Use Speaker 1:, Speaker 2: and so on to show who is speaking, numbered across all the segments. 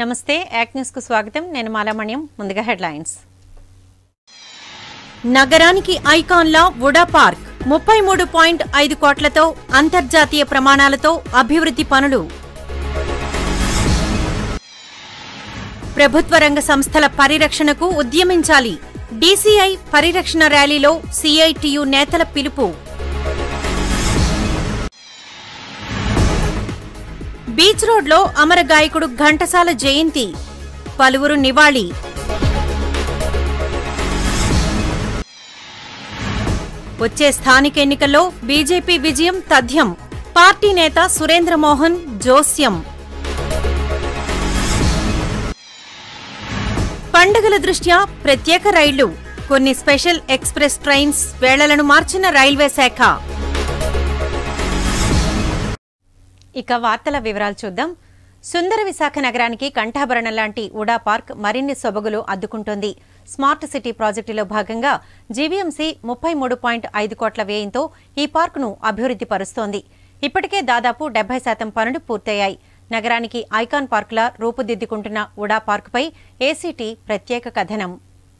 Speaker 1: నమస్తే యాక్ న్యూస్ కు స్వాగతం నేను మాలామణ్యం ముందుగా హెడ్లైన్స్ నగరానికి ఐకాన్లా వుడా పార్క్ ముప్పై మూడు పాయింట్ ఐదు కోట్లతో అంతర్జాతీయ ప్రమాణాలతో అభివృద్ధి పనులు ప్రభుత్వ రంగ సంస్థల పరిరక్షణకు ఉద్యమించాలి డీసీఐ పరిరక్షణ ర్యాలీలో సిఐటియు నేతల పిలుపు బీచ్ రోడ్లో అమర గాయకుడు ఘంటసాల జయంతి పలువురు నివాళి వచ్చే స్థానిక ఎన్నికల్లో బీజేపీ విజయం తథ్యం పార్టీ నేత సురేంద్ర మోహన్ జోస్యం పండుగల దృష్ట్యా ప్రత్యేక రైళ్లు కొన్ని స్పెషల్ ఎక్స్ప్రెస్ ట్రైన్స్ వేళలను మార్చిన రైల్వే శాఖ ఇక వార్తల వివరాలు చూద్దాం సుందర విశాఖ నగరానికి కంఠాభరణం లాంటి ఉడా పార్క్ మరిన్ని సొబగులు అద్దుకుంటోంది స్మార్ట్ సిటీ ప్రాజెక్టులో భాగంగా జీవీఎంసీ ముప్పై మూడు పాయింట్ ఐదు కోట్ల వ్యయంతో ఈ పార్కును అభివృద్ధి పరుస్తోంది ఇప్పటికే దాదాపు డెబ్బై శాతం పనులు పూర్తయ్యాయి నగరానికి ఐకాన్ పార్కులా రూపుదిద్దుకుంటున్న ఉడా పార్కుపై ఏసీటీ ప్రత్యేక కథనం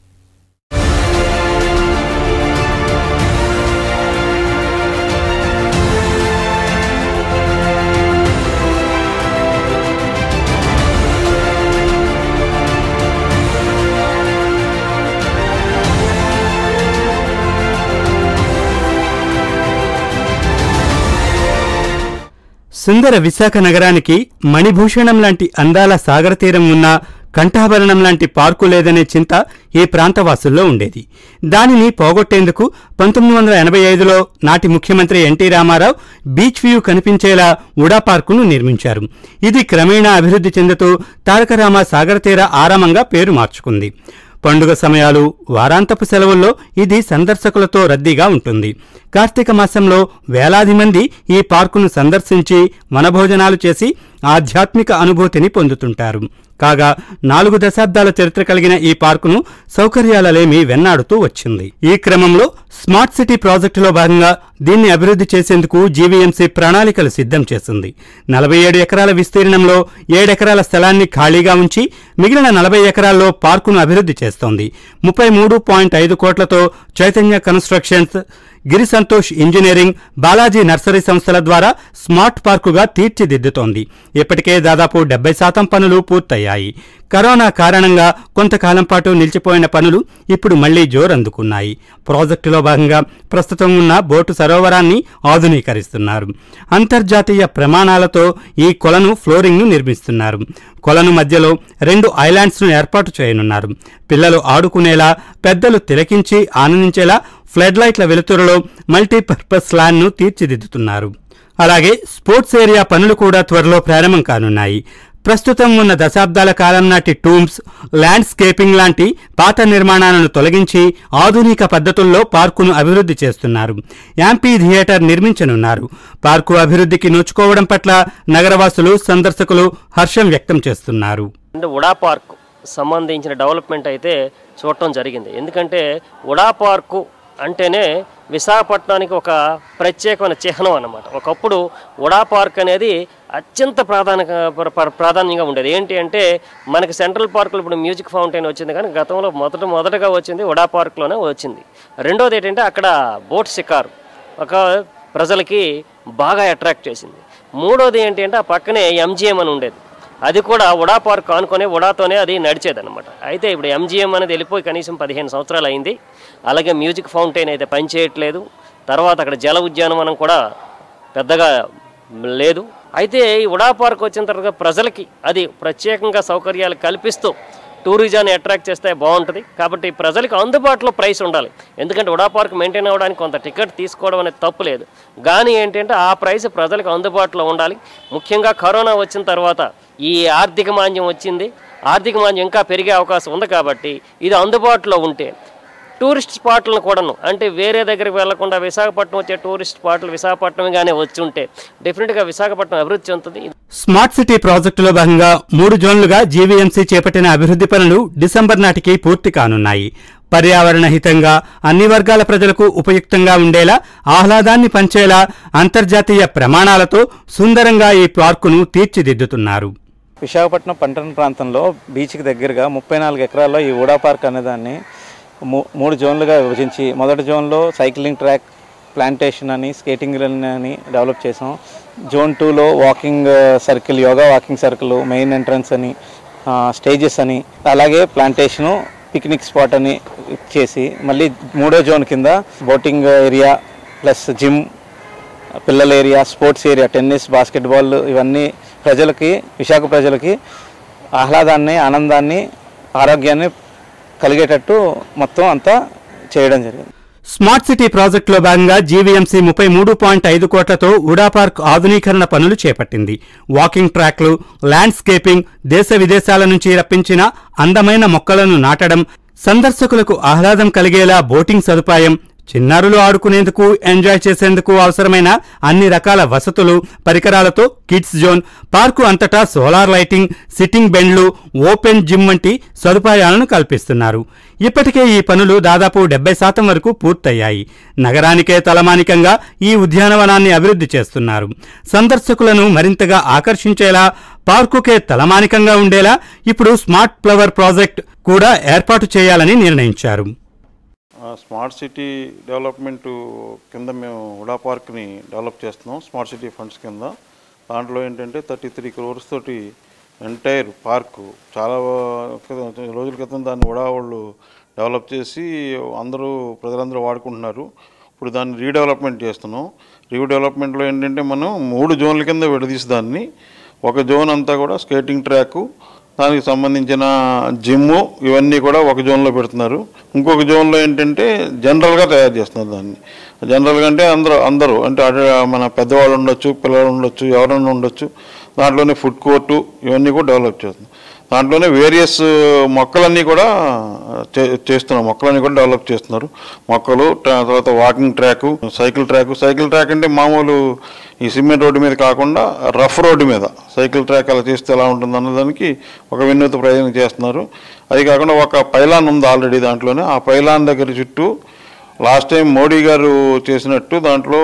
Speaker 2: సుందర విశాఖ నగరానికి మణిభూషణం లాంటి అందాల సాగర తీరం ఉన్న కంఠాభరణం లాంటి పార్కు లేదనే చింత ఈ ప్రాంతవాసుల్లో ఉండేది దానిని పోగొట్టేందుకు పంతొమ్మిది వందల ఎనభై ఐదులో నాటి ముఖ్యమంత్రి ఎన్టీ రామారావు బీచ్ వ్యూ కనిపించేలా ఉడా పార్కును నిర్మించారు ఇది క్రమేణా అభివృద్ధి చెందుతూ తారకరామ సాగర తీర ఆరామంగా పేరు మార్చుకుంది పండుగ సమయాలు వారాంతపు సెలవుల్లో ఇది సందర్శకులతో రద్దీగా ఉంటుంది కార్తీక మాసంలో వేలాది మంది ఈ పార్కును సందర్శించి వనభోజనాలు చేసి ఆధ్యాత్మిక అనుభూతిని పొందుతుంటారు కాగా నాలుగు దశాబ్దాల చరిత్ర కలిగిన ఈ పార్కును సౌకర్యాలలేమి వెన్నాడుతూ వచ్చింది ఈ క్రమంలో స్మార్ట్ సిటీ ప్రాజెక్టులో భాగంగా దీన్ని అభివృద్ధి చేసేందుకు జీవీఎంసీ ప్రణాళికలు సిద్ధం చేసింది నలభై ఏడు ఎకరాల విస్తీర్ణంలో ఏడెకరాల స్థలాన్ని ఖాళీగా ఉంచి మిగిలిన నలభై ఎకరాల్లో పార్కును అభివృద్ధి చేస్తోంది ముప్పై మూడు పాయింట్ ఐదు కోట్లతో Chaitanya constructions Giri Santosh engineering Balaji nursery సంస్థల ద్వారా స్మార్ట్ పార్కుగా తీర్చిదిద్దుతోంది ఇప్పటికే దాదాపు డెబ్బై శాతం పనులు పూర్తయ్యాయి కరోనా కారణంగా కొంతకాలం పాటు నిలిచిపోయిన పనులు ఇప్పుడు మళ్లీ జోరందుకున్నాయి ప్రాజెక్టులో భాగంగా ప్రస్తుతం ఉన్న బోటు సరోవరాన్ని ఆధునీకరిస్తున్నారు అంతర్జాతీయ ప్రమాణాలతో ఈ కొలను ఫ్లోరింగ్ను నిర్మిస్తున్నారు కొలను మధ్యలో రెండు ఐలాండ్స్ను ఏర్పాటు చేయనున్నారు పిల్లలు ఆడుకునేలా పెద్దలు తిలకించి ఆనందించేలా ఫ్లడ్ లైట్ల వెలుతురులో మల్టీపర్పస్ ల్యాండ్ను తీర్చిదిద్దుతున్నారు అలాగే స్పోర్ట్స్ ఏరియా పనులు కూడా త్వరలో ప్రారంభం కానున్నాయి ప్రస్తుతం ఉన్న దశాబ్దాల కాలం నాటి టూమ్స్ ల్యాండ్స్కేపింగ్ లాంటి పాత నిర్మాణాలను తొలగించి ఆధునిక పద్ధతుల్లో పార్కును అభివృద్ధి చేస్తున్నారు యాంపీ థియేటర్ నిర్మించనున్నారు పార్కు అభివృద్ధికి నోచుకోవడం పట్ల నగరవాసులు సందర్శకులు హర్షం వ్యక్తం చేస్తున్నారు
Speaker 3: అంటే ఉడా పార్క్ సంబంధించిన డెవలప్మెంట్ అయితే చూడటం జరిగింది ఎందుకంటే ఉడా పార్కు అంటేనే విశాఖపట్నానికి ఒక ప్రత్యేకమైన చిహ్నం అన్నమాట ఒకప్పుడు ఉడా పార్క్ అనేది అత్యంత ప్రాధాన్య ప్రాధాన్యంగా ఉండేది ఏంటి అంటే మనకి సెంట్రల్ పార్కులో ఇప్పుడు మ్యూజిక్ ఫౌంటైన్ వచ్చింది కానీ గతంలో మొదట మొదటగా వచ్చింది ఉడా పార్క్లోనే వచ్చింది రెండోది ఏంటంటే అక్కడ బోట్ షికారు ఒక ప్రజలకి బాగా అట్రాక్ట్ చేసింది మూడోది ఏంటి అంటే ఆ పక్కనే ఎంజిఎం అని ఉండేది అది కూడా ఉడా పార్క్ ఆనుకొని ఉడాతోనే అది నడిచేదన్నమాట అయితే ఇప్పుడు ఎంజిఎం అనేది వెళ్ళిపోయి కనీసం పదిహేను సంవత్సరాలు అయింది అలాగే మ్యూజిక్ ఫౌంటైన్ అయితే పనిచేయట్లేదు తర్వాత అక్కడ జల ఉద్యానవనం కూడా పెద్దగా లేదు అయితే ఈ ఉడా పార్క్ వచ్చిన తర్వాత ప్రజలకి అది ప్రత్యేకంగా సౌకర్యాలు కల్పిస్తూ టూరిజాన్ని అట్రాక్ట్ చేస్తే బాగుంటుంది కాబట్టి ప్రజలకు అందుబాటులో ప్రైస్ ఉండాలి ఎందుకంటే ఉడా పార్క్ మెయింటైన్ అవ్వడానికి కొంత టికెట్ తీసుకోవడం అనేది తప్పు లేదు కానీ ఏంటంటే ఆ ప్రైస్ ప్రజలకు అందుబాటులో ఉండాలి ముఖ్యంగా కరోనా వచ్చిన తర్వాత ఈ ఆర్థిక మాంద్యం వచ్చింది ఆర్థిక మాంద్యం ఇంకా పెరిగే అవకాశం ఉంది కాబట్టి ఇది అందుబాటులో ఉంటే టూరిస్ట్ స్పాట్లను కూడాను అంటే వేరే దగ్గరికి వెళ్లకుండా విశాఖపట్నం వచ్చే టూరిస్ట్ స్పాట్లు విశాఖపట్నంగానే వచ్చి ఉంటే డెఫినెట్గా విశాఖపట్నం అభివృద్ధి చెందుతుంది
Speaker 2: స్మార్ట్ సిటీ ప్రాజెక్టులో భాగంగా మూడు జోన్లుగా జీవీఎంసీ చేపట్టిన అభివృద్ధి పనులు డిసెంబర్ నాటికి పూర్తి కానున్నాయి పర్యావరణ హితంగా అన్ని వర్గాల ప్రజలకు ఉపయుక్తంగా ఉండేలా ఆహ్లాదాన్ని పంచేలా అంతర్జాతీయ ప్రమాణాలతో సుందరంగా ఈ పార్కును తీర్చిదిద్దుతున్నారు
Speaker 4: విశాఖపట్నం పట్టణ ప్రాంతంలో బీచ్కి దగ్గరగా ముప్పై నాలుగు ఎకరాల్లో ఈ ఊడా పార్క్ అనేదాన్ని మూ- మూడు జోన్లుగా విభజించి మొదటి జోన్లో సైక్లింగ్ ట్రాక్ ప్లాంటేషన్ అని స్కేటింగ్ రన్ అని డెవలప్ చేసాం జోన్ టూలో walking circle yoga walking circle main entrance అని స్టేజెస్ అని అలాగే ప్లాంటేషను పిక్నిక్ స్పాట్ అని చేసి మళ్ళీ మూడో జోన్ కింద బోటింగ్ ఏరియా ప్లస్ జిమ్ పిల్లల area sports area tennis basketball ఇవన్నీ ప్రజలకి విశాఖ ప్రజలకి ఆహ్లాదాన్ని ఆనందాన్ని ఆరోగ్యాన్ని కలిగేటట్టు మొత్తం అంతా చేయడం జరిగింది
Speaker 2: స్మార్ట్ సిటీ ప్రాజెక్టులో భాగంగా జీవీఎంసీ ముప్పై మూడు పాయింట్ ఐదు కోట్లతో ఉడా పార్క్ ఆధునీకరణ పనులు చేపట్టింది వాకింగ్ ట్రాక్లు ల్యాండ్స్కేపింగ్ దేశ విదేశాల నుంచి రప్పించిన అందమైన మొక్కలను నాటడం సందర్శకులకు ఆహ్లాదం కలిగేలా బోటింగ్ సదుపాయం చిన్నారులు ఆడుకునేందుకు ఎంజాయ్ చేసేందుకు అవసరమైన అన్ని రకాల వసతులు పరికరాలతో కిడ్స్ జోన్ పార్కు అంతటా సోలార్ లైటింగ్ సిట్టింగ్ బెండ్లు ఓపెన్ జిమ్ వంటి సదుపాయాలను కల్పిస్తున్నారు ఇప్పటికే ఈ పనులు దాదాపు డెబ్బై శాతం వరకు పూర్తయ్యాయి నగరానికే తలమానికంగా ఈ ఉద్యానవనాన్ని అభివృద్ధి చేస్తున్నారు సందర్శకులను మరింతగా ఆకర్షించేలా పార్కుకే తలమానికంగా ఉండేలా ఇప్పుడు స్మార్ట్ ఫ్లవర్ ప్రాజెక్ట్ కూడా ఏర్పాటు చేయాలని నిర్ణయించారు
Speaker 5: ఆ, స్మార్ట్ సిటీ డెవలప్మెంట్ కింద మేము ఉడా పార్క్ని డెవలప్ చేస్తున్నాం స్మార్ట్ సిటీ ఫండ్స్ కింద దాంట్లో ఏంటంటే థర్టీ త్రీ క్రోర్స్ తోటి ఎంటైర్ పార్కు చాలా క్రితం- రోజుల క్రితం దాన్ని ఉడా వాళ్ళు డెవలప్ చేసి అందరూ ప్రజలందరూ వాడుకుంటున్నారు ఇప్పుడు దాన్ని రీడెవలప్మెంట్ చేస్తున్నాం రీడెవలప్మెంట్లో ఏంటంటే మనం మూడు జోన్ల కింద విడదీసి దాన్ని ఒక జోన్ అంతా కూడా స్కేటింగ్ ట్రాకు దానికి సంబంధించిన జిమ్ ఇవన్నీ కూడా ఒక జోన్లో పెడుతున్నారు ఇంకొక జోన్లో ఏంటంటే జనరల్గా తయారు చేస్తున్నారు దాన్ని జనరల్గా అంటే అందరూ అందరూ అంటే అటు మన పెద్దవాళ్ళు ఉండొచ్చు పిల్లలు ఉండొచ్చు ఎవరైనా ఉండొచ్చు దాంట్లోనే ఫుడ్ కోర్టు ఇవన్నీ కూడా డెవలప్ చేస్తున్నాం దాంట్లోనే వేరియస్ మొక్కలన్నీ కూడా చే- చేస్తున్నారు మొక్కలన్నీ కూడా డెవలప్ చేస్తున్నారు మొక్కలు ట్రా- తర్వాత walking track cycle track cycle track అంటే మామూలు ఈ సిమెంట్ రోడ్డు మీద కాకుండా రఫ్ రోడ్డు మీద సైకిల్ ట్రాక్ అలా చేస్తే ఎలా ఉంటుంది అన్నదానికి ఒక వినూత ప్రయోజనం చేస్తున్నారు అది కాకుండా ఒక పైలాన్ ఉంది ఆల్రెడీ దాంట్లోనే ఆ పైలాన్ దగ్గర చుట్టూ లాస్ట్ టైం మోడీ గారు చేసినట్టు దాంట్లో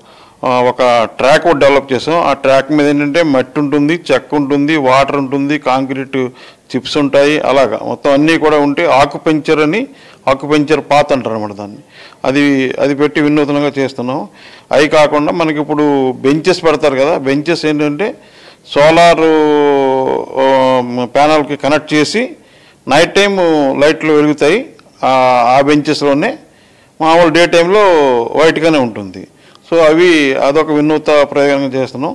Speaker 5: ఆ, ఒక ట్రాక్ ఒకటి డెవలప్ చేసాం ఆ ట్రాక్ మీద ఏంటంటే మట్టి ఉంటుంది చెక్క ఉంటుంది వాటర్ ఉంటుంది కాంక్రీట్ చిప్స్ ఉంటాయి అలాగా మొత్తం అన్నీ కూడా ఉంటే ఆకుపెంచర్ అని ఆకుపెంచర్ పాత్ అంటారు అనమాట దాన్ని అది అది పెట్టి వినూతనంగా చేస్తున్నాం అవి కాకుండా మనకి ఇప్పుడు బెంచెస్ పెడతారు కదా బెంచెస్ ఏంటంటే సోలార్ ప్యానల్కి కనెక్ట్ చేసి నైట్ టైం లైట్లు వెలుగుతాయి ఆ- ఆ బెంచెస్లోనే మామూలు డే టైంలో వైట్గానే ఉంటుంది సో అవి అదొక వినూత ప్రయోగంగా చేస్తున్నాం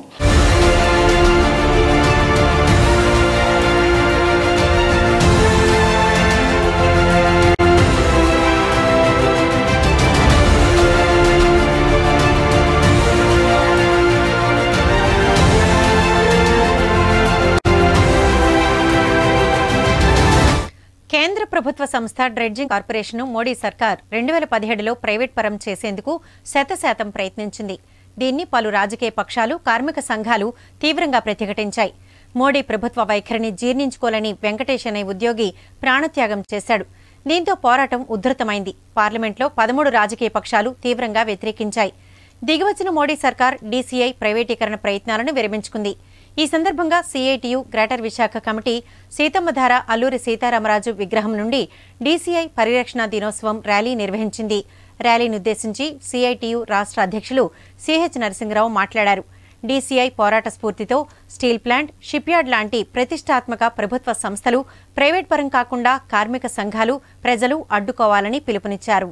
Speaker 1: కేంద్ర ప్రభుత్వ సంస్థ డ్రెడ్జింగ్ కార్పొరేషన్ మోడీ సర్కార్ రెండు వేల పదిహేడులో ప్రైవేట్ పరం చేసేందుకు శతశాతం ప్రయత్నించింది దీన్ని పలు రాజకీయ పక్షాలు కార్మిక సంఘాలు తీవ్రంగా ప్రతిఘటించాయి మోడీ ప్రభుత్వ వైఖరిని జీర్ణించుకోలేని వెంకటేష్ అనే ఉద్యోగి ప్రాణత్యాగం చేశాడు దీంతో పోరాటం ఉధృతమైంది పార్లమెంట్లో పదమూడు రాజకీయ పక్షాలు తీవ్రంగా వ్యతిరేకించాయి దిగివచ్చిన మోడీ సర్కార్ డీసీఐ ప్రైవేటీకరణ ప్రయత్నాలను విరమించుకుంది ఈ సందర్భంగా CITU greater Visakha committee Seethammadhara Alluri Seetharamaraju విగ్రహం నుండి డీసీఐ పరిరక్షణ దినోత్సవం ర్యాలీ నిర్వహించింది ర్యాలీని ఉద్దేశించి సిఐటియు రాష్ట్ర అధ్యక్షులు సిహెచ్ నరసింహరావు మాట్లాడారు డీసీఐ పోరాట స్ఫూర్తితో స్టీల్ ప్లాంట్ షిప్యార్డ్ లాంటి ప్రతిష్టాత్మక ప్రభుత్వ సంస్థలు ప్రైవేట్ పరం కాకుండా కార్మిక సంఘాలు ప్రజలు అడ్డుకోవాలని పిలుపునిచ్చారు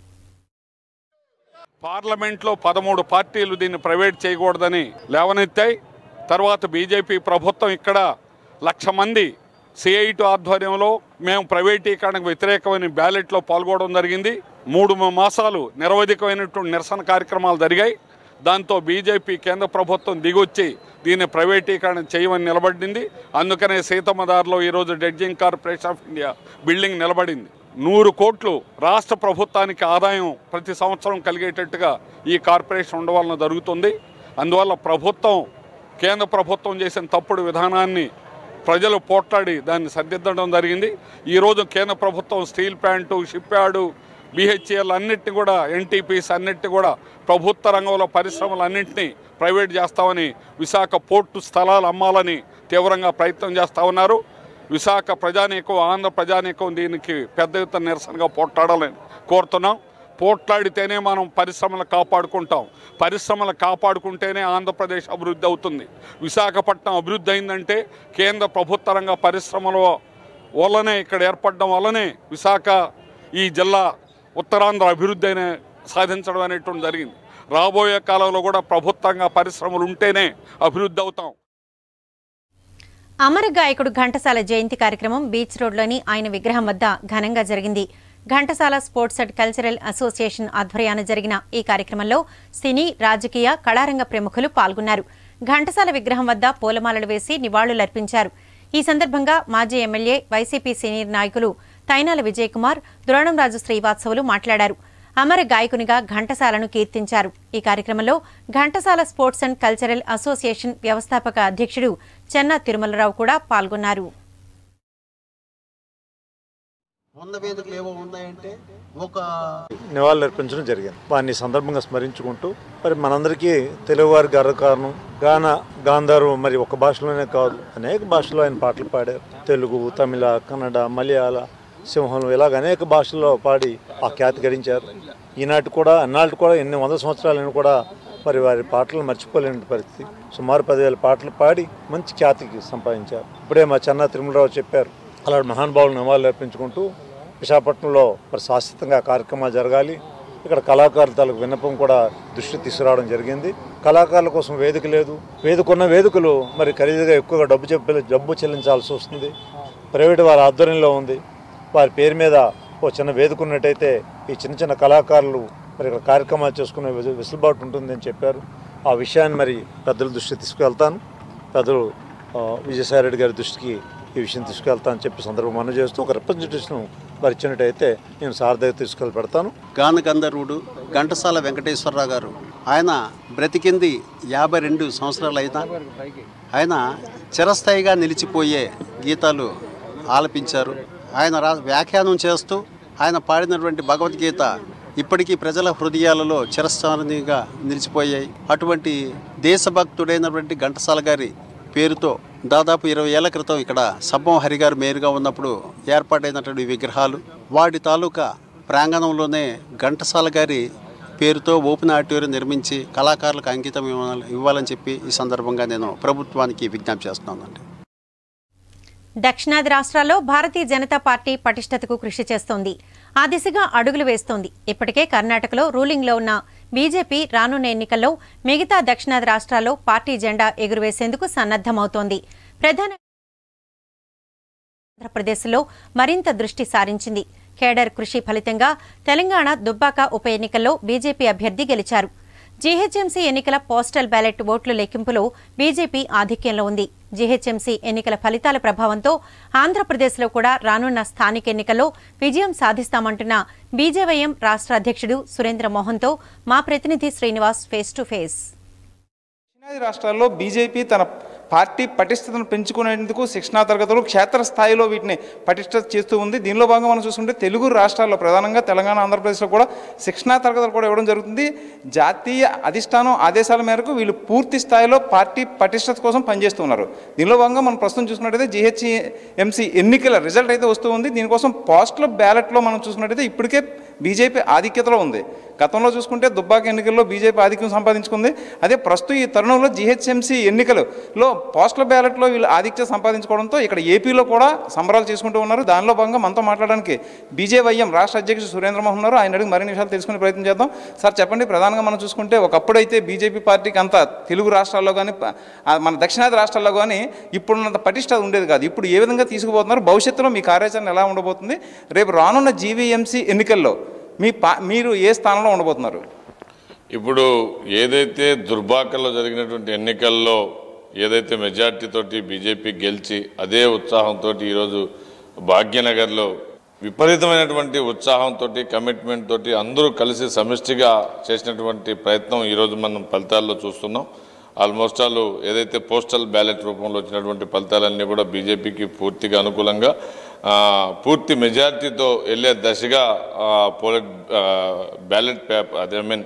Speaker 6: పార్లమెంట్లో పదమూడు పార్టీలు దీన్ని ప్రైవేట్ చేయకూడదని లేవనెత్తాయి తర్వాత బీజేపీ ప్రభుత్వం ఇక్కడ లక్ష మంది సిఐటి ఆధ్వర్యంలో మేము ప్రైవేటీకరణకు వ్యతిరేకమైన బ్యాలెట్లో పాల్గొనడం జరిగింది మూడు మాసాలు నిరవధికమైనటువంటి నిరసన కార్యక్రమాలు జరిగాయి దాంతో బీజేపీ కేంద్ర ప్రభుత్వం దిగొచ్చి దీన్ని ప్రైవేటీకరణ చేయమని నిలబడింది అందుకనే సీతమ్మదారిలో ఈరోజు dredging corporation of India building నిలబడింది నూరు కోట్లు రాష్ట్ర ప్రభుత్వానికి ఆదాయం ప్రతి సంవత్సరం కలిగేటట్టుగా ఈ కార్పొరేషన్ ఉండవలన జరుగుతుంది అందువల్ల ప్రభుత్వం కేంద్ర ప్రభుత్వం చేసిన తప్పుడు విధానాన్ని ప్రజలు పోట్లాడి దాన్ని సరిదిద్దడం జరిగింది ఈరోజు కేంద్ర ప్రభుత్వం steel plant ship yard BHEL అన్నిటిని కూడా ఎన్టీపీస్ అన్నిటిని కూడా ప్రభుత్వ రంగంలో పరిశ్రమలు అన్నింటినీ ప్రైవేట్ చేస్తామని విశాఖ పోర్టు స్థలాలు అమ్మాలని తీవ్రంగా ప్రయత్నం చేస్తూ ఉన్నారు విశాఖ ప్రజానీకం ఆంధ్ర ప్రజానీకం దీనికి పెద్ద ఎత్తున నిరసనగా పోట్లాడాలని కోరుతున్నాం పోట్లాడితేనే మనం పరిశ్రమలు కాపాడుకుంటాం పరిశ్రమలు కాపాడుకుంటేనే ఆంధ్రప్రదేశ్ అభివృద్ధి అవుతుంది విశాఖపట్నం అభివృద్ధి అయిందంటే కేంద్ర ప్రభుత్వ రంగ పరిశ్రమల వల్లనే ఇక్కడ ఏర్పడడం వల్లనే విశాఖ ఈ జిల్లా ఉత్తరాంధ్ర అభివృద్ధి అయిన సాధించడం అనేటువంటి జరిగింది రాబోయే కాలంలో కూడా ప్రభుత్వంగా పరిశ్రమలు ఉంటేనే అభివృద్ధి అవుతాం
Speaker 1: అమర గాయకుడు ఘంటసాల జయంతి కార్యక్రమం బీచ్ రోడ్లోని ఆయన విగ్రహం వద్ద ఘనంగా జరిగింది Ghantasala sports and cultural association ఆధ్వర్యాన జరిగిన ఈ కార్యక్రమంలో సినీ రాజకీయ కళారంగ ప్రముఖులు పాల్గొన్నారు ఘంటసాల విగ్రహం వద్ద పూలమాలలు వేసి నివాళులర్పించారు ఈ సందర్భంగా మాజీ ఎమ్మెల్యే వైసీపీ సీనియర్ నాయకులు తైనాల విజయ్ కుమార్ ద్రోణంరాజు శ్రీవాత్సవులు మాట్లాడారు అమర గాయకునిగా ఘంటసాలను కీర్తించారు ఈ కార్యక్రమంలో Ghantasala sports and cultural association వ్యవస్థాపక అధ్యక్షుడు చెన్నా తిరుమలరావు కూడా పాల్గొన్నారు
Speaker 7: వంద వేదికలు ఏవో ఉన్నాయంటే ఒక
Speaker 8: నివాళులర్పించడం జరిగింది వారిని ఈ సందర్భంగా స్మరించుకుంటూ మరి మనందరికీ తెలుగువారి గర్వకారణం గాన గాంధారు మరి ఒక భాషలోనే కాదు అనేక భాషల్లో ఆయన పాటలు పాడారు తెలుగు తమిళ కన్నడ మలయాళ సింహం ఇలాగ అనేక భాషల్లో పాడి ఆ ఖ్యాతి గడించారు ఈనాటి కూడా అన్నాళ్ళు కూడా ఎన్ని వందల సంవత్సరాలను కూడా మరి వారి పాటలు మర్చిపోలేని పరిస్థితి సుమారు పదివేల పాటలు పాడి మంచి ఖ్యాతికి సంపాదించారు ఇప్పుడే మా చెన్నా తిరుమలరావు చెప్పారు అలాంటి మహానుభావులు నివాళులు అర్పించుకుంటూ విశాఖపట్నంలో మరి శాశ్వతంగా కార్యక్రమాలు జరగాలి ఇక్కడ కళాకారుల తాలూకు విన్నపం కూడా దృష్టి తీసుకురావడం జరిగింది కళాకారుల కోసం వేదిక లేదు వేదికున్న వేదికలు మరి ఖరీదుగా ఎక్కువగా డబ్బు చెప్పి డబ్బు చెల్లించాల్సి వస్తుంది ప్రైవేటు వారి ఆధ్వర్యంలో ఉంది వారి పేరు మీద ఓ చిన్న వేదిక ఉన్నట్టయితే ఈ చిన్న చిన్న కళాకారులు మరి ఇక్కడ కార్యక్రమాలు చేసుకునే వెసు- వెసులుబాటు ఉంటుందని చెప్పారు ఆ విషయాన్ని మరి పెద్దల దృష్టి తీసుకువెళ్తాను పెద్దలు ఆ, విజయసాయిరెడ్డి గారి దృష్టికి ఈ విషయం తీసుకెళ్తానని చెప్పి సందర్భం మనం చేస్తూ ఒక రిప్రజెంటేషన్ మరి ఇచ్చినట్టయితే నేను సార్ దగ్గర తీసుకెళ్ళి పెడతాను
Speaker 7: గాన గంధర్వుడు ఘంటసాల వెంకటేశ్వరరావు గారు ఆయన బ్రతికింది యాభై రెండు సంవత్సరాలు అయినా ఆయన చిరస్థాయిగా నిలిచిపోయే గీతాలు ఆలపించారు ఆయన రా వ్యాఖ్యానం చేస్తూ ఆయన పాడినటువంటి భగవద్గీత ఇప్పటికీ ప్రజల హృదయాలలో చిరస్థానిగా నిలిచిపోయాయి అటువంటి దేశభక్తుడైనటువంటి ఘంటసాల గారి పేరుతో దాదాపు ఇరవై ఏళ్ల క్రితం ఇక్కడ సబ్బం హరి గారు మేయర్గా ఉన్నప్పుడు ఏర్పాటైనటువంటి విగ్రహాలు వాటి తాలూకా ప్రాంగణంలోనే ఘంటసాల గారి పేరుతో ఓపెన్ ఆడిటోరియం నిర్మించి కళాకారులకు అంకితం ఇవ్వాలి ఇవ్వాలని చెప్పి ఈ సందర్భంగా నేను ప్రభుత్వానికి విజ్ఞప్తి చేస్తున్నానండి
Speaker 1: దక్షిణాది రాష్ట్రాల్లో భారతీయ జనతా పార్టీ పటిష్టతకు కృషి చేస్తోంది ఆ దిశగా అడుగులు వేస్తోంది ఇప్పటికే కర్ణాటకలో రూలింగ్లో ఉన్న బీజేపీ రానున్న ఎన్నికల్లో మిగతా దక్షిణాది రాష్ట్రాల్లో పార్టీ జెండా ఎగురవేసేందుకు సన్నద్దమవుతోంది ప్రధాన ఆంధ్రప్రదేశ్లో మరింత దృష్టి సారించింది కేడర్ కృషి ఫలితంగా తెలంగాణ దుబ్బాక ఉప ఎన్నికల్లో బీజేపీ అభ్యర్థి గెలిచారు జీహెచ్ఎంసీ ఎన్నికల పోస్టల్ బ్యాలెట్ ఓట్ల లెక్కింపులో బీజేపీ ఆధిక్యంలో ఉంది జీహెచ్ఎంసీ ఎన్నికల ఫలితాల ప్రభావంతో ఆంధ్రప్రదేశ్లో కూడా రానున్న స్థానిక ఎన్నికల్లో విజయం సాధిస్తామంటున్న బీజేవైఎం రాష్ట్ర అధ్యక్షుడు సురేంద్ర మోహన్తో మా ప్రతినిధి శ్రీనివాస్ ఫేస్ టు ఫేస్
Speaker 9: దక్షిణాది రాష్ట్రాల్లో బీజేపీ తన పార్టీ పటిష్టతను పెంచుకునేందుకు శిక్షణా తరగతులు క్షేత్రస్థాయిలో వీటిని పటిష్ట చేస్తూ ఉంది దీనిలో భాగంగా మనం చూసుకుంటే తెలుగు రాష్ట్రాల్లో ప్రధానంగా తెలంగాణ ఆంధ్రప్రదేశ్లో కూడా శిక్షణా తరగతులు కూడా ఇవ్వడం జరుగుతుంది జాతీయ అధిష్టానం ఆదేశాల మేరకు వీళ్ళు పూర్తి స్థాయిలో పార్టీ పటిష్టత కోసం పనిచేస్తున్నారు దీనిలో భాగంగా మనం ప్రస్తుతం చూసుకున్నట్టయితే జిహెచ్ఎంసీ ఎన్నికల రిజల్ట్ అయితే వస్తూ ఉంది దీనికోసం పోస్టల్ బ్యాలెట్లో మనం చూసుకున్నట్టయితే ఇప్పటికే బీజేపీ ఆధిక్యతలో ఉంది గతంలో చూసుకుంటే దుబ్బాక ఎన్నికల్లో బీజేపీ ఆధిక్యం సంపాదించుకుంది అదే ప్రస్తుతం ఈ తరుణంలో జీహెచ్ఎంసీ ఎన్నికలలో పోస్టల్ బ్యాలెట్లో వీళ్ళు ఆధిక్యత సంపాదించుకోవడంతో ఇక్కడ ఏపీలో కూడా సంబరాలు చేసుకుంటూ ఉన్నారు దానిలో భాగంగా మనతో మాట్లాడడానికి బీజేవైఎం రాష్ట్ర అధ్యక్షుడు సురేంద్ర మోహన్ ఉన్నారు ఆయన అడిగి మరిన్ని విషయాలు తెలుసుకునే ప్రయత్నం చేద్దాం సార్ చెప్పండి ప్రధానంగా మనం చూసుకుంటే ఒకప్పుడైతే బీజేపీ పార్టీకి అంత తెలుగు రాష్ట్రాల్లో కానీ ప- ఆ మన దక్షిణాది రాష్ట్రాల్లో కానీ ఇప్పుడున్నంత పటిష్ట ఉండేది కాదు ఇప్పుడు ఏ విధంగా తీసుకుపోతున్నారు భవిష్యత్తులో మీ కార్యాచరణ ఎలా ఉండబోతుంది రేపు రానున్న జీవీఎంసీ ఎన్నికల్లో మీ పా మీరు ఏ స్థానంలో ఉండబోతున్నారు
Speaker 10: ఇప్పుడు ఏదైతే దుర్బాకల్లో జరిగినటువంటి ఎన్నికల్లో ఏదైతే మెజార్టీ తోటి బీజేపీ గెలిచి అదే ఉత్సాహంతో ఈరోజు భాగ్యనగర్లో విపరీతమైనటువంటి ఉత్సాహంతో కమిట్మెంట్ తోటి అందరూ కలిసి సమిష్టిగా చేసినటువంటి ప్రయత్నం ఈరోజు మనం ఫలితాల్లో చూస్తున్నాం ఆల్మోస్ట్ ఆల్ ఏదైతే పోస్టల్ బ్యాలెట్ రూపంలో వచ్చినటువంటి ఫలితాలన్నీ కూడా బీజేపీకి పూర్తిగా అనుకూలంగా ఆ, పూర్తి మెజార్టీతో వెళ్ళే దశగా పోలిట్ బ్యాలెట్ పేపర్ అదే ఐ మీన్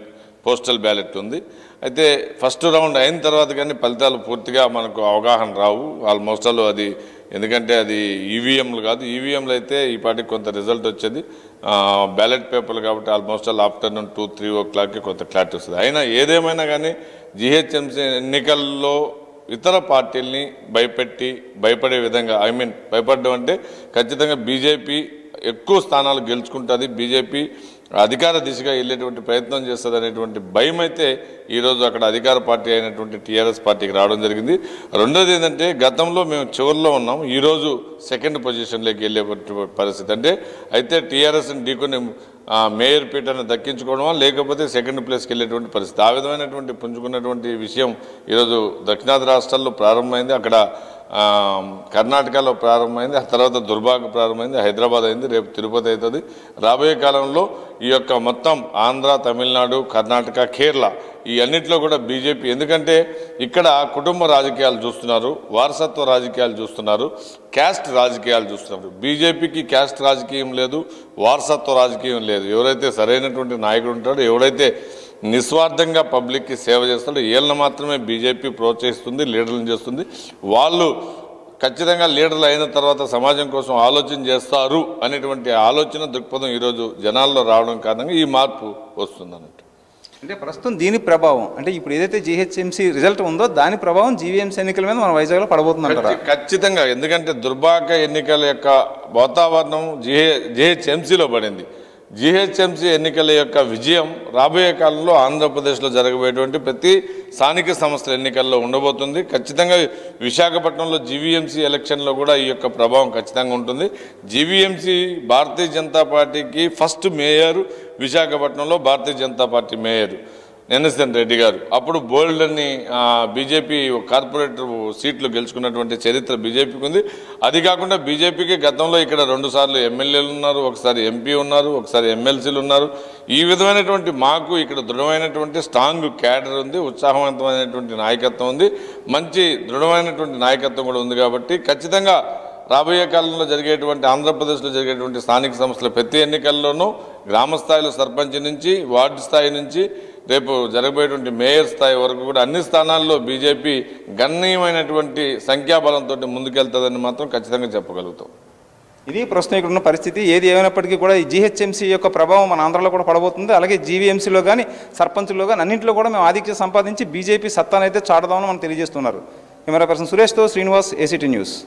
Speaker 10: పోస్టల్ బ్యాలెట్ ఉంది అయితే ఫస్ట్ రౌండ్ అయిన తర్వాత కానీ ఫలితాలు పూర్తిగా మనకు అవగాహన రావు ఆల్మోస్ట్ ఆల్ అది ఎందుకంటే అది ఈవీఎంలు కాదు ఈవీఎంలు అయితే ఈ పాటికి కొంత రిజల్ట్ వచ్చేది బ్యాలెట్ పేపర్లు కాబట్టి almost all afternoon two three ఓ క్లాక్కి కొంత క్లారిటీ వస్తుంది అయినా ఏదేమైనా కానీ జిహెచ్ఎంసీ ఎన్నికల్లో ఇతర పార్టీల్ని భయపెట్టి భయపడే విధంగా ఐ మీన్ భయపడడం అంటే ఖచ్చితంగా బీజేపీ ఎక్కువ స్థానాలు గెలుచుకుంటుంది బీజేపీ అధికార దిశగా వెళ్ళేటువంటి ప్రయత్నం చేస్తుంది అనేటువంటి భయం అయితే ఈరోజు అక్కడ అధికార పార్టీ అయినటువంటి టీఆర్ఎస్ పార్టీకి రావడం జరిగింది రెండోది ఏంటంటే గతంలో మేము చివరిలో ఉన్నాం ఈరోజు సెకండ్ పొజిషన్లోకి వెళ్ళే పరిస్థితి అంటే అయితే టీఆర్ఎస్ని ఢీకొని ఆ, మేయర్ పీఠాన్ని దక్కించుకోవడమా లేకపోతే సెకండ్ ప్లేస్కి వెళ్ళేటువంటి పరిస్థితి ఆ విధమైనటువంటి పుంజుకున్నటువంటి విషయం ఈరోజు దక్షిణాది రాష్ట్రాల్లో ప్రారంభమైంది అక్కడ ఆ, కర్ణాటకలో ప్రారంభమైంది ఆ తర్వాత దుర్భాగ ప్రారంభమైంది హైదరాబాద్ అయింది రేపు తిరుపతి అవుతుంది రాబోయే కాలంలో ఈ యొక్క మొత్తం ఆంధ్ర తమిళనాడు కర్ణాటక కేరళ ఈ అన్నిట్లో కూడా బీజేపీ ఎందుకంటే ఇక్కడ కుటుంబ రాజకీయాలు చూస్తున్నారు వారసత్వ రాజకీయాలు చూస్తున్నారు క్యాస్ట్ రాజకీయాలు చూస్తున్నారు బీజేపీకి క్యాస్ట్ రాజకీయం లేదు వారసత్వ రాజకీయం లేదు ఎవరైతే సరైనటువంటి నాయకుడు ఉంటాడో ఎవరైతే నిస్వార్థంగా పబ్లిక్కి సేవ చేస్తాడో వీళ్ళని మాత్రమే బీజేపీ ప్రోత్సహిస్తుంది లీడర్లను చేస్తుంది వాళ్ళు ఖచ్చితంగా లీడర్లు అయిన తర్వాత సమాజం కోసం ఆలోచన చేస్తారు అనేటువంటి ఆలోచన దృక్పథం ఈరోజు జనాల్లో రావడం కారణంగా ఈ మార్పు వస్తుంది అన్నట్టు
Speaker 9: అంటే ప్రస్తుతం దీని ప్రభావం అంటే ఇప్పుడు ఏదైతే జీహెచ్ఎంసీ రిజల్ట్ ఉందో దాని ప్రభావం జీవీఎంసీ ఎన్నికల మీద మన వైజాగ్లో పడబోతుందంటారా
Speaker 10: ఖచ్చి- ఖచ్చితంగా ఎందుకంటే దుర్భాగ్య ఎన్నికల యొక్క వాతావరణం జిహె జిహెచ్ఎంసీలో పడింది జిహెచ్ఎంసీ ఎన్నికల యొక్క విజయం రాబోయే కాలంలో ఆంధ్రప్రదేశ్లో జరగబోయేటువంటి ప్రతి స్థానిక సంస్థల ఎన్నికల్లో ఉండబోతుంది ఖచ్చితంగా విశాఖపట్నంలో జీవీఎంసీ ఎలక్షన్లో కూడా ఈ యొక్క ప్రభావం ఖచ్చితంగా ఉంటుంది జీవీఎంసీ భారతీయ జనతా పార్టీకి ఫస్ట్ మేయర్ విశాఖపట్నంలో Bharatiya Janata party mayor NSN Reddy garu అప్పుడు బోల్డ్ అని బీజేపీ కార్పొరేటర్ సీట్లు గెలుచుకున్నటువంటి చరిత్ర బీజేపీకి ఉంది అది కాకుండా బీజేపీకి గతంలో ఇక్కడ రెండు సార్లు ఎమ్మెల్యేలు ఉన్నారు ఒకసారి ఎంపీ ఉన్నారు ఒకసారి ఎమ్మెల్సీలు ఉన్నారు ఈ విధమైనటువంటి మాకు ఇక్కడ దృఢమైనటువంటి స్ట్రాంగ్ క్యాడర్ ఉంది ఉత్సాహవంతమైనటువంటి నాయకత్వం ఉంది మంచి దృఢమైనటువంటి నాయకత్వం కూడా ఉంది కాబట్టి ఖచ్చితంగా రాబోయే కాలంలో జరిగేటువంటి ఆంధ్రప్రదేశ్లో జరిగేటువంటి స్థానిక సంస్థల ప్రతి ఎన్నికల్లోనూ గ్రామ స్థాయిలో సర్పంచ్ నుంచి వార్డు స్థాయి నుంచి రేపు జరగబోయేటువంటి మేయర్ స్థాయి వరకు కూడా అన్ని స్థానాల్లో బీజేపీ గణనీయమైనటువంటి సంఖ్యాబలంతో ముందుకెళ్తుందని మాత్రం ఖచ్చితంగా చెప్పగలుగుతాం
Speaker 9: ఇది ప్రస్తుతం ఇక్కడ ఉన్న పరిస్థితి ఏది ఏమైనప్పటికీ కూడా ఈ జీహెచ్ఎంసీ యొక్క ప్రభావం మన ఆంధ్రాలో కూడా పడబోతుంది అలాగే జీవీఎంసీలో కానీ సర్పంచ్లో కానీ అన్నింటిలో కూడా మేము ఆధిక్యం సంపాదించి బీజేపీ సత్తానైతే చాటదామని మనం తెలియజేస్తున్నారు కెమెరా పర్సన్ సురేష్తో శ్రీనివాస్ ఏసీటీ న్యూస్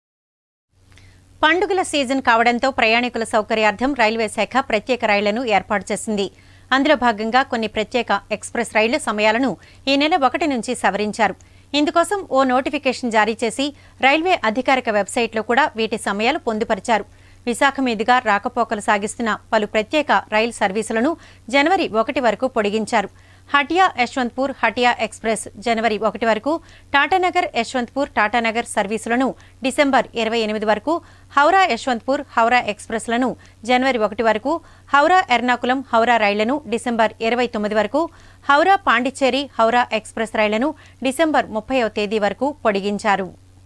Speaker 1: పండుగల సీజన్ కావడంతో ప్రయాణికుల సౌకర్యార్థం రైల్వే శాఖ ప్రత్యేక రైళ్లను ఏర్పాటు చేసింది అందులో భాగంగా కొన్ని ప్రత్యేక ఎక్స్ప్రెస్ రైళ్ల సమయాలను ఈ నెల ఒకటి నుంచి సవరించారు ఇందుకోసం ఓ నోటిఫికేషన్ జారీ చేసి రైల్వే అధికారిక వెబ్సైట్లో కూడా వీటి సమయాలు పొందుపరిచారు విశాఖ మీదుగా రాకపోకలు సాగిస్తున్న పలు ప్రత్యేక రైలు సర్వీసులను జనవరి ఒకటి వరకు పొడిగించారు హటియా యశ్వంత్పూర్ హటియా ఎక్స్ప్రెస్ జనవరి ఒకటి వరకు టాటానగర్ యశ్వంత్పూర్ టాటానగర్ సర్వీసులను డిసెంబర్ ఇరవై ఎనిమిది వరకు హౌరా యశ్వంత్పూర్ హౌరా ఎక్స్ప్రెస్లను జనవరి ఒకటి వరకు హౌరా ఎర్నాకులం హౌరా రైళ్లను డిసెంబర్ ఇరవై తొమ్మిది వరకు హౌరా పాండిచ్చేరి హౌరా ఎక్స్ప్రెస్ రైళ్లను డిసెంబర్ ముప్పైవ తేదీ వరకు పొడిగించారు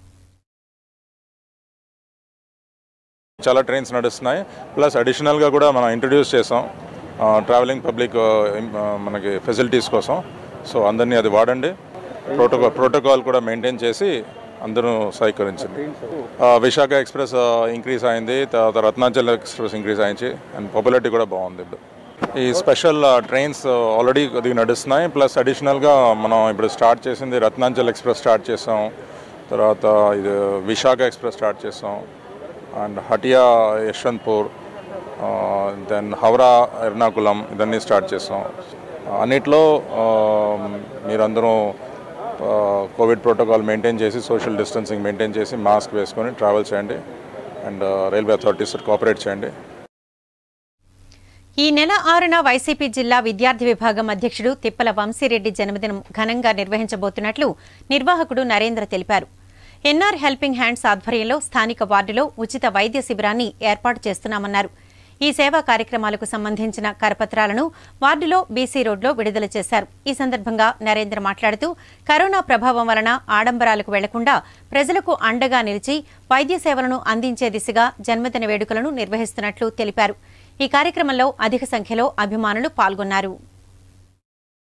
Speaker 11: చాలా ట్రైన్స్ నడుస్తున్నాయి ప్లస్ అడిషనల్గా కూడా మనం ఇంట్రడ్యూస్ చేసాం ట్రావెలింగ్ పబ్లిక్ మనకి ఫెసిలిటీస్ కోసం సో అందరినీ అది వాడండి ప్రోటోకాల్ ప్రోటోకాల్ కూడా మెయింటైన్ చేసి అందరూ సహకరించింది ఆ, విశాఖ ఎక్స్ప్రెస్ ఇంక్రీజ్ అయింది తర్వాత రత్నాచల్ ఎక్స్ప్రెస్ ఇంక్రీజ్ అయింది అండ్ పాపులారిటీ కూడా బాగుంది ఇప్పుడు ఈ స్పెషల్ ట్రైన్స్ ఆల్రెడీ కొద్దిగా నడుస్తున్నాయి ప్లస్ అడిషనల్గా మనం ఇప్పుడు స్టార్ట్ చేసింది రత్నాచల్ ఎక్స్ప్రెస్ స్టార్ట్ చేసాం తర్వాత ఇది విశాఖ ఎక్స్ప్రెస్ స్టార్ట్ చేసాం అండ్ హటియా యశ్వంత్పూర్ దెన్ హౌరా ఎర్నాకుళం ఇదన్నీ స్టార్ట్ చేసాం అన్నిట్లో ఆ, మీరందరూ ఆ, కోవిడ్ ప్రోటోకాల్ మెయింటైన్ చేసి సోషల్ డిస్టెన్సింగ్ మెయింటైన్ చేసి మాస్క్ వేసుకొని ట్రావెల్ చేయండి అండ్ రైల్వే అథారిటీస్ కోఆపరేట్ చేయండి
Speaker 1: ఈ నెల ఆరున వైసీపీ జిల్లా విద్యార్థి విభాగం అధ్యక్షుడు తిప్పల వంశీరెడ్డి జన్మదినం ఘనంగా నిర్వహించబోతున్నట్లు నిర్వాహకుడు నరేంద్ర తెలిపారు ఎన్ఆర్ హెల్పింగ్ హ్యాండ్స్ ఆధ్వర్యంలో స్థానిక వార్డులో ఉచిత వైద్య శిబిరాన్ని ఏర్పాటు చేస్తున్నామన్నారు ఈ సేవా కార్యక్రమాలకు సంబంధించిన కరపత్రాలను వార్డులో బీసీ రోడ్లో విడుదల చేశారు ఈ సందర్భంగా నరేంద్ర మాట్లాడుతూ కరోనా ప్రభావం వలన ఆడంబరాలకు వెళ్లకుండా ప్రజలకు అండగా నిలిచి వైద్య సేవలను అందించే దిశగా జన్మదిన వేడుకలను నిర్వహిస్తున్నట్లు తెలిపారు ఈ కార్యక్రమంలో అధిక సంఖ్యలో అభిమానులు పాల్గొన్నారు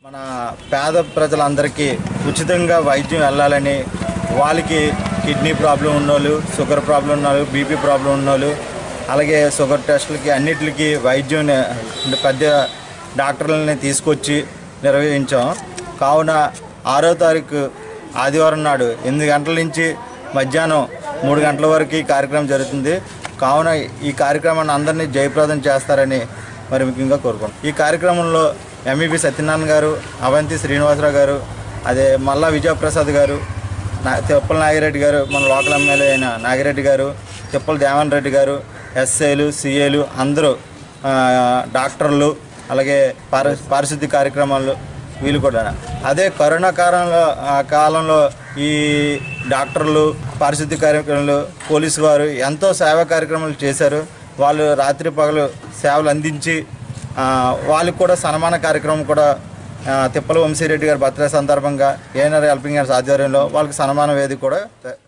Speaker 12: మన పేద ప్రజలందరికీ ఉచితంగా వైద్యం వెళ్ళాలని వాళ్ళకి కిడ్నీ ప్రాబ్లం ఉన్నోళ్ళు షుగర్ ప్రాబ్లం ఉన్నోళ్ళు బీపీ ప్రాబ్లం ఉన్నోళ్ళు అలాగే షుగర్ టెస్టులకి అన్నిటికి వైద్యం నే- పెద్ద డాక్టర్లని తీసుకొచ్చి నిర్వహించాం కావున ఆరో తారీఖు ఆదివారం నాడు ఎనిమిది గంటల నుంచి మధ్యాహ్నం మూడు గంటల వరకు ఈ కార్యక్రమం జరుగుతుంది కావున ఈ కార్యక్రమాన్ని అందరినీ జయప్రదం చేస్తారని మరి ముఖ్యంగా కోరుకుంటున్నాం ఈ కార్యక్రమంలో ఎంఈబి సత్యనారాయణ గారు అవంతి శ్రీనివాసరావు గారు అదే మల్లా విజయప్రసాద్ గారు నా తిప్పల నాగిరెడ్డి గారు మన లోకల్ ఎమ్మెల్యే అయిన నాగిరెడ్డి గారు తిప్పల దేవన్ రెడ్డి గారు ఎస్ఏలు సిఏలు అందరూ ఆ, డాక్టర్లు అలాగే పారి పారిశుద్ధ్య కార్యక్రమాలు వీళ్ళు కూడా అదే కరోనా కాలంలో ఆ కాలంలో ఈ డాక్టర్లు పారిశుద్ధ్య కార్యక్రమాలు పోలీసు వారు ఎంతో సేవా కార్యక్రమాలు చేశారు వాళ్ళు రాత్రి పగలు సేవలు అందించి ఆ, వాళ్ళకి కూడా సన్మాన కార్యక్రమం కూడా ఆ, తిప్పల వంశీరెడ్డి గారి బర్త్డే సందర్భంగా ఏఎన్ఆర్ హెల్పింగ్ హ్యాండ్స్ ఆధ్వర్యంలో వాళ్ళకి సన్మాన వేదిక కూడా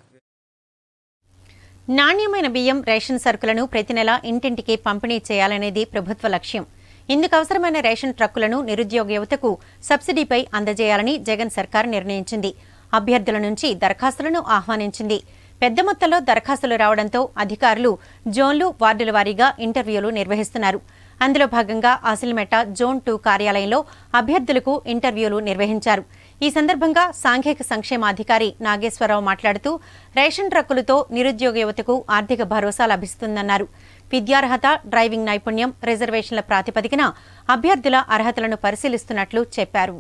Speaker 1: నాణ్యమైన బియ్యం రేషన్ సరుకులను ప్రతి నెల ఇంటింటికి పంపిణీ చేయాలనేది ప్రభుత్వ లక్ష్యం ఇందుకు అవసరమైన రేషన్ ట్రక్కులను నిరుద్యోగ యువతకు సబ్సిడీపై అందజేయాలని జగన్ సర్కార్ నిర్ణయించింది అభ్యర్థుల నుంచి దరఖాస్తులను ఆహ్వానించింది పెద్ద మొత్తంలో దరఖాస్తులు రావడంతో అధికారులు జోన్లు వార్డుల వారీగా ఇంటర్వ్యూలు నిర్వహిస్తున్నారు అందులో భాగంగా ఆసిల్మెట జోన్ టూ కార్యాలయంలో అభ్యర్థులకు ఇంటర్వ్యూలు నిర్వహించారు ఈ సందర్భంగా సాంఘిక సంక్షేమాధికారి నాగేశ్వరరావు మాట్లాడుతూ రేషన్ ట్రక్కులతో నిరుద్యోగ యువతకు ఆర్థిక భరోసా లభిస్తుందన్నారు విద్యార్హత డ్రైవింగ్ నైపుణ్యం రిజర్వేషన్ల ప్రాతిపదికన అభ్యర్థుల అర్హతలను పరిశీలిస్తున్నట్లు చెప్పారు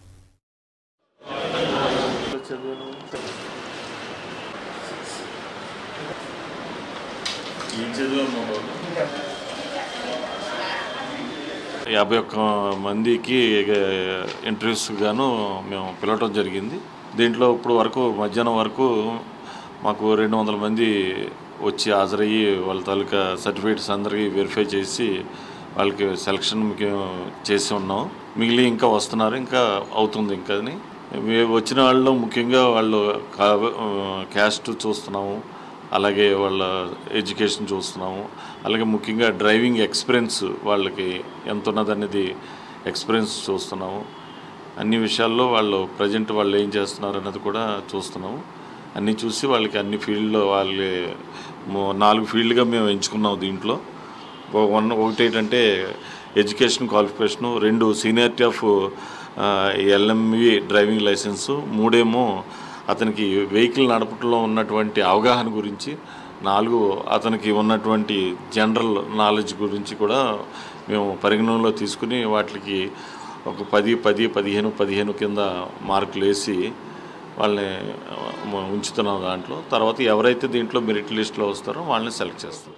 Speaker 10: యాభై ఒక్క మందికి ఇంటర్వ్యూస్ గాను మేము పిలవటం జరిగింది దీంట్లో ఇప్పుడు వరకు మధ్యాహ్నం వరకు మాకు రెండు వందల మంది వచ్చి హాజరయ్యి వాళ్ళ తాలూకా సర్టిఫికేట్స్ అందరికీ వెరిఫై చేసి వాళ్ళకి సెలక్షన్ మేము చేసి ఉన్నాం మిగిలి ఇంకా వస్తున్నారు ఇంకా అవుతుంది ఇంకా అని మేము వచ్చిన వాళ్ళు ముఖ్యంగా వాళ్ళు క్యాస్ట్ చూస్తున్నాము అలాగే వాళ్ళ ఎడ్యుకేషన్ చూస్తున్నాము అలాగే ముఖ్యంగా డ్రైవింగ్ ఎక్స్పీరియన్స్ వాళ్ళకి ఎంత ఉన్నదనేది ఎక్స్పీరియన్స్ చూస్తున్నాము అన్ని విషయాల్లో వాళ్ళు ప్రజెంట్ వాళ్ళు ఏం చేస్తున్నారు అన్నది కూడా చూస్తున్నాము అన్నీ చూసి వాళ్ళకి అన్ని ఫీల్డ్లో వాళ్ళకి మో- నాలుగు ఫీల్డ్గా మేము ఎంచుకున్నాం దీంట్లో ఓ- వన్ ఒకటి ఏంటంటే ఎడ్యుకేషన్ క్వాలిఫికేషను రెండు seniority of LMV driving licence మూడేమో అతనికి వెహికల్ నడపడంలో ఉన్నటువంటి అవగాహన గురించి నాలుగు అతనికి ఉన్నటువంటి జనరల్ నాలెడ్జ్ గురించి కూడా మేము పరిగణనలో తీసుకుని వాటికి ఒక పది పది పదిహేను పదిహేను కింద మార్కులు వేసి వాళ్ళని ఆ, ఉంచుతున్నాం దాంట్లో తర్వాత ఎవరైతే దీంట్లో మెరిట్ లిస్ట్లో వస్తారో వాళ్ళని సెలెక్ట్ చేస్తాం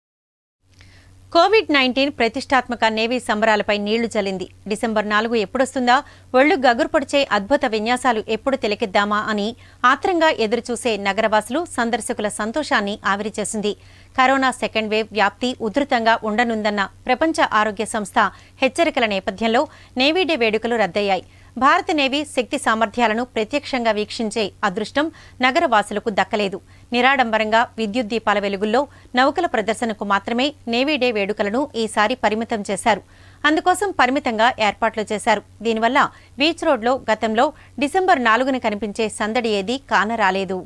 Speaker 1: కోవిడ్ నైన్టీన్ ప్రతిష్టాత్మక నేవీ సంబరాలపై నీళ్లు చల్లింది డిసెంబర్ నాలుగు ఎప్పుడొస్తుందా ఒళ్లు గగురుపొడిచే అద్భుత విన్యాసాలు ఎప్పుడు తిలకిద్దామా అని ఆత్రంగా ఎదురుచూసే నగరవాసులు సందర్శకుల సంతోషాన్ని ఆవిరిచేసింది కరోనా సెకండ్ వేవ్ వ్యాప్తి ఉధృతంగా ఉండనుందన్న ప్రపంచ ఆరోగ్య సంస్థ హెచ్చరికల నేపథ్యంలో నేవీ డే వేడుకలు రద్దయ్యాయి భారత నేవీ శక్తి సామర్థ్యాలను ప్రత్యక్షంగా వీక్షించే అదృష్టం నగరవాసులకు దక్కలేదు నిరాడంబరంగా విద్యుత్ దీపాల వెలుగుల్లో నౌకల ప్రదర్శనకు మాత్రమే నేవీ డే వేడుకలను ఈసారి పరిమితం చేశారు అందుకోసం పరిమితంగా ఏర్పాట్లు చేశారు దీనివల్ల బీచ్ రోడ్లో గతంలో డిసెంబర్ నాలుగున కనిపించే సందడి ఏదీ కానరాలేదు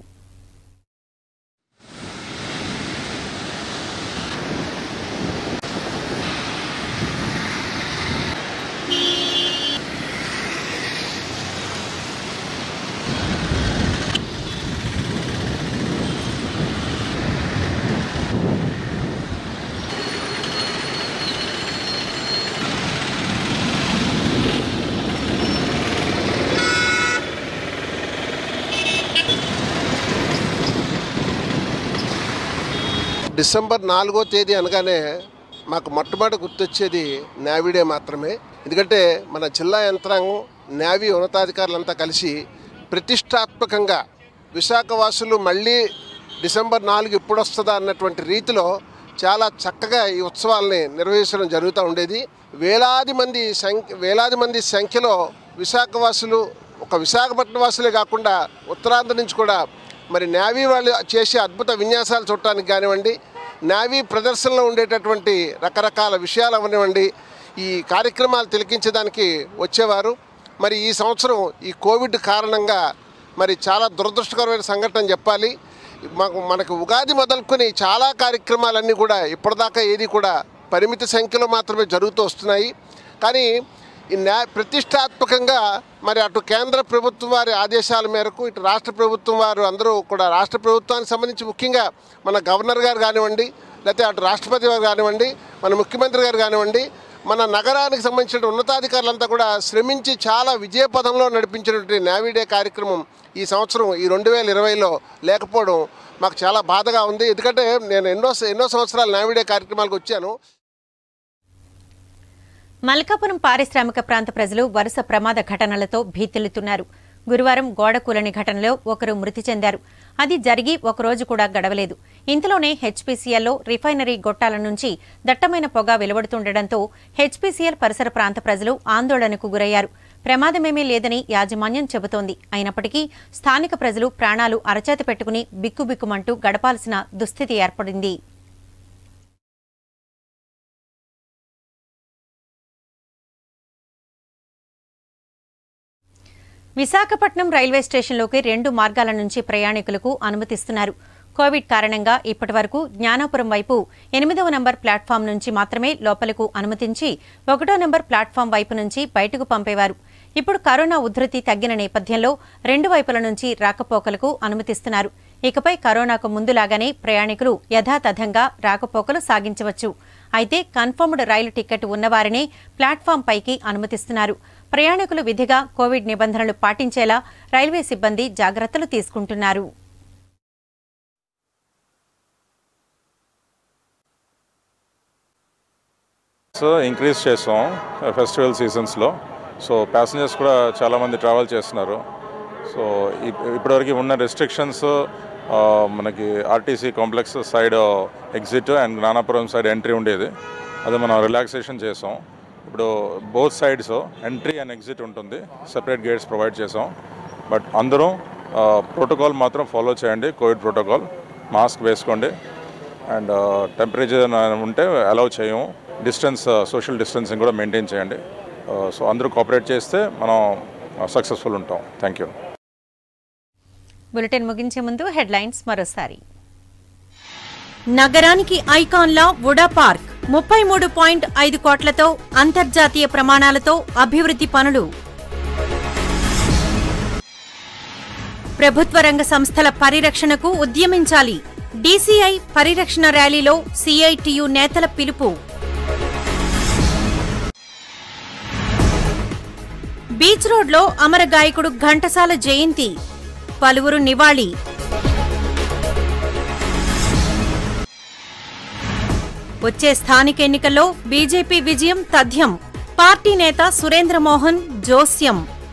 Speaker 13: డిసెంబర్ నాలుగో తేదీ అనగానే మాకు మొట్టమొదటి గుర్తొచ్చేది నేవీ డే మాత్రమే ఎందుకంటే మన జిల్లా యంత్రాంగం నేవీ ఉన్నతాధికారులంతా కలిసి ప్రతిష్టాత్మకంగా విశాఖ వాసులు మళ్ళీ డిసెంబర్ నాలుగు ఎప్పుడు వస్తుందా అన్నటువంటి రీతిలో చాలా చక్కగా ఈ ఉత్సవాల్ని నిర్వహించడం జరుగుతూ ఉండేది వేలాది మంది సంఖ్య వేలాది మంది సంఖ్యలో విశాఖ వాసులు ఒక విశాఖపట్నం వాసులే కాకుండా ఉత్తరాంధ్ర నుంచి కూడా మరి నేవీ వాళ్ళు చేసే అద్భుత విన్యాసాలు చూడటానికి కానివ్వండి నేవీ ప్రదర్శనలో ఉండేటటువంటి రకరకాల విషయాలు అవనివ్వండి ఈ కార్యక్రమాలు తిలకించడానికి వచ్చేవారు మరి ఈ సంవత్సరం ఈ కోవిడ్ కారణంగా మరి చాలా దురదృష్టకరమైన సంఘటన చెప్పాలి మాకు మనకు ఉగాది మొదలుకొని చాలా కార్యక్రమాలన్నీ కూడా ఇప్పటిదాకా ఏది కూడా పరిమిత సంఖ్యలో మాత్రమే జరుగుతూ వస్తున్నాయి కానీ ఈ న్యా ప్రతిష్టాత్మకంగా మరి అటు కేంద్ర ప్రభుత్వం వారి ఆదేశాల మేరకు ఇటు రాష్ట్ర ప్రభుత్వం వారు అందరూ కూడా రాష్ట్ర ప్రభుత్వానికి సంబంధించి ముఖ్యంగా మన గవర్నర్ గారు కానివ్వండి లేకపోతే అటు రాష్ట్రపతి గారు కానివ్వండి మన ముఖ్యమంత్రి గారు కానివ్వండి మన నగరానికి సంబంధించిన ఉన్నతాధికారులంతా కూడా శ్రమించి చాలా విజయపథంలో నడిపించినటువంటి నేవీ డే కార్యక్రమం ఈ సంవత్సరం ఈ రెండు వేల ఇరవైలో లేకపోవడం మాకు చాలా బాధగా ఉంది ఎందుకంటే నేను ఎన్నో ఎన్నో సంవత్సరాలు నేవీ డే కార్యక్రమాలకు వచ్చాను
Speaker 1: మల్కాపురం పారిశ్రామిక ప్రాంత ప్రజలు వరుస ప్రమాద ఘటనలతో భీతిల్లుతున్నారు గురువారం గోడ కూలని ఘటనలో ఒకరు మృతి చెందారు అది జరిగి ఒక రోజు కూడా గడవలేదు ఇంతలోనే హెచ్పీసీఎల్లో రిఫైనరీ గొట్టాల నుంచి దట్టమైన పొగ వెలువడుతుండటంతో హెచ్పీసీఎల్ పరిసర ప్రాంత ప్రజలు ఆందోళనకు గురయ్యారు ప్రమాదమేమీ లేదని యాజమాన్యం చెబుతోంది అయినప్పటికీ స్థానిక ప్రజలు ప్రాణాలు అరచేత పెట్టుకుని బిక్కుబిక్కుమంటూ గడపాల్సిన దుస్థితి ఏర్పడింది విశాఖపట్నం రైల్వే స్టేషన్లోకి రెండు మార్గాల నుంచి ప్రయాణికులకు అనుమతిస్తున్నారు కోవిడ్ కారణంగా ఇప్పటి వరకు జ్ఞానాపురం వైపు ఎనిమిదవ నంబర్ ప్లాట్ఫామ్ నుంచి మాత్రమే లోపలకు అనుమతించి ఒకటో నంబర్ ప్లాట్ఫామ్ వైపు నుంచి బయటకు పంపేవారు ఇప్పుడు కరోనా ఉధృతి తగ్గిన నేపథ్యంలో రెండు వైపుల నుంచి రాకపోకలకు అనుమతిస్తున్నారు ఇకపై కరోనాకు ముందులాగానే ప్రయాణికులు యథాతథంగా రాకపోకలు సాగించవచ్చు అయితే కన్ఫర్మ్డ్ రైలు టికెట్ ఉన్నవారినే ప్లాట్ఫామ్ పైకి అనుమతిస్తున్నారు ప్రయాణికులు విధిగా కోవిడ్ నిబంధనలు పాటించేలా రైల్వే సిబ్బంది జాగ్రత్తలు తీసుకుంటున్నారు
Speaker 11: సో ఇంక్రీజ్ చేస్తాం ఫెస్టివల్ సీజన్స్లో సో ప్యాసింజర్స్ కూడా చాలామంది ట్రావెల్ చేస్తున్నారు సో ఇప్- ఇప్పటివరకు ఉన్న రెస్ట్రిక్షన్స్ మనకి RTC complex side exit and Gnanapuram side entry ఉండేది అది మనం రిలాక్సేషన్ చేసాం ఇప్పుడు both sides entry and exit ఉంటుంది సెపరేట్ గేట్స్ ప్రొవైడ్ చేసాం బట్ అందరూ ప్రోటోకాల్ మాత్రం ఫాలో చేయండి కోవిడ్ ప్రోటోకాల్ మాస్క్ వేసుకోండి అండ్ టెంపరేచర్ ఉంటే అలౌ చేయము డిస్టెన్స్ సోషల్ డిస్టెన్సింగ్ కూడా మెయింటైన్ చేయండి సో అందరూ కోఆపరేట్ చేస్తే మనం సక్సెస్ఫుల్ ఉంటాం థ్యాంక్ యూ
Speaker 1: బులెటిన్ ముగించే ముందు హెడ్లైన్స్ మరోసారి నగరానికి ఐకాన్లా వుడా పార్క్ ముప్పై మూడు పాయింట్ ఐదు కోట్లతో అంతర్జాతీయ ప్రమాణాలతో అభివృద్ధి పనులు ప్రభుత్వ రంగ సంస్థల పరిరక్షణకు ఉద్యమించాలి డీసీఐ పరిరక్షణ ర్యాలీలో సిఐటియు నేతల పిలుపు బీచ్ రోడ్లో అమర గాయకుడు ఘంటసాల జయంతి పలువురు నివాళి వచ్చే స్థానిక ఎన్నికల్లో బీజేపీ విజయం తథ్యం పార్టీ నేత సురేంద్ర మోహన్ జోస్యం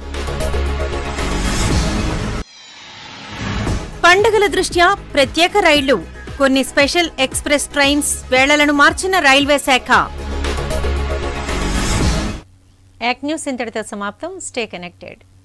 Speaker 1: పండుగల దృష్ట్యా ప్రత్యేక రైళ్లు కొన్ని స్పెషల్ ఎక్స్ప్రెస్ ట్రైన్స్ వేళలను మార్చిన రైల్వే శాఖ యాక్ న్యూస్ ఇంతటితో సమాప్తం స్టే కనెక్టెడ్